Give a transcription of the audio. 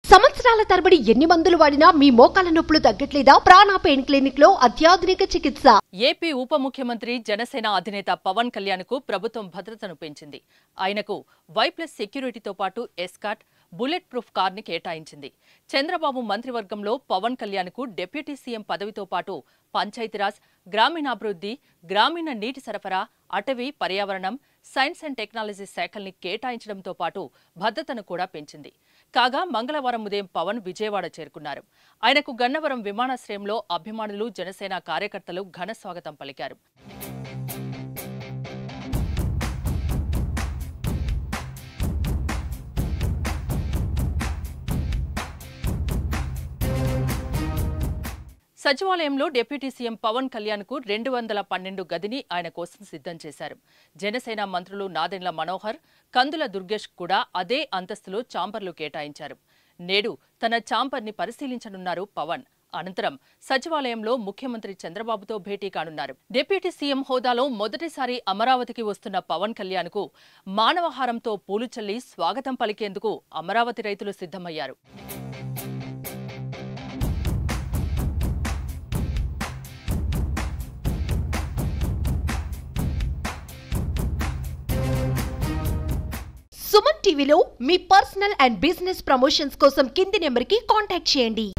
సంవత్సరాల తరబడి ఎన్ని మందులు వాడినా మీ మోకాల నొప్పులు తగ్గట్లేదా ప్రాణ పెయిన్ క్లినిక్ లో అత్యాధునిక చికిత్స ఏపీ ఉప ముఖ్యమంత్రి జనసేన అధినేత పవన్ కళ్యాణ్ కు ప్రభుత్వం భద్రతను పెంచింది ఆయనకు వై ప్లస్ సెక్యూరిటీతో పాటు ఎస్కాట్ బుల్లెట్ ప్రూఫ్ కార్ని కేటాయించింది చంద్రబాబు మంత్రివర్గంలో పవన్ కళ్యాణ్ కు డిప్యూటీ సీఎం పదవితో పాటు పంచాయతీరాజ్ గ్రామీణాభివృద్ధి గ్రామీణ నీటి సరఫరా అటవీ పర్యావరణం సైన్స్ అండ్ టెక్నాలజీ శాఖల్ని కేటాయించడంతో పాటు భద్రతను కూడా పెంచింది కాగా మంగళవారం ఉదయం పవన్ విజయవాడ చేరుకున్నారు ఆయనకు గన్నవరం విమానాశ్రయంలో అభిమానులు జనసేన కార్యకర్తలు ఘన స్వాగతం పలికారు సచివాలయంలో డిప్యూటీ సీఎం పవన్ కళ్యాణ్ కు రెండు వందల పన్నెండు గదిని ఆయన కోసం సిద్ధం చేశారు జనసేన మంత్రులు నాదెండ్ల మనోహర్ కందుల దుర్గేష్ కూడా అదే అంతస్తులో చాంబర్లు కేటాయించారు నేడు తన చాంబర్ని పరిశీలించనున్నారు పవన్ అనంతరం సచివాలయంలో ముఖ్యమంత్రి చంద్రబాబుతో భేటీ కానున్నారు డిప్యూటీ సీఎం హోదాలో మొదటిసారి అమరావతికి వస్తున్న పవన్ కళ్యాణ్ కు మానవహారంతో పూలు చల్లి స్వాగతం పలికేందుకు అమరావతి రైతులు సిద్ధమయ్యారు సుమన్ టీవీలో మీ పర్సనల్ అండ్ బిజినెస్ ప్రమోషన్స్ కోసం కింది నెంబర్ కి కాంటాక్ట్ చేయండి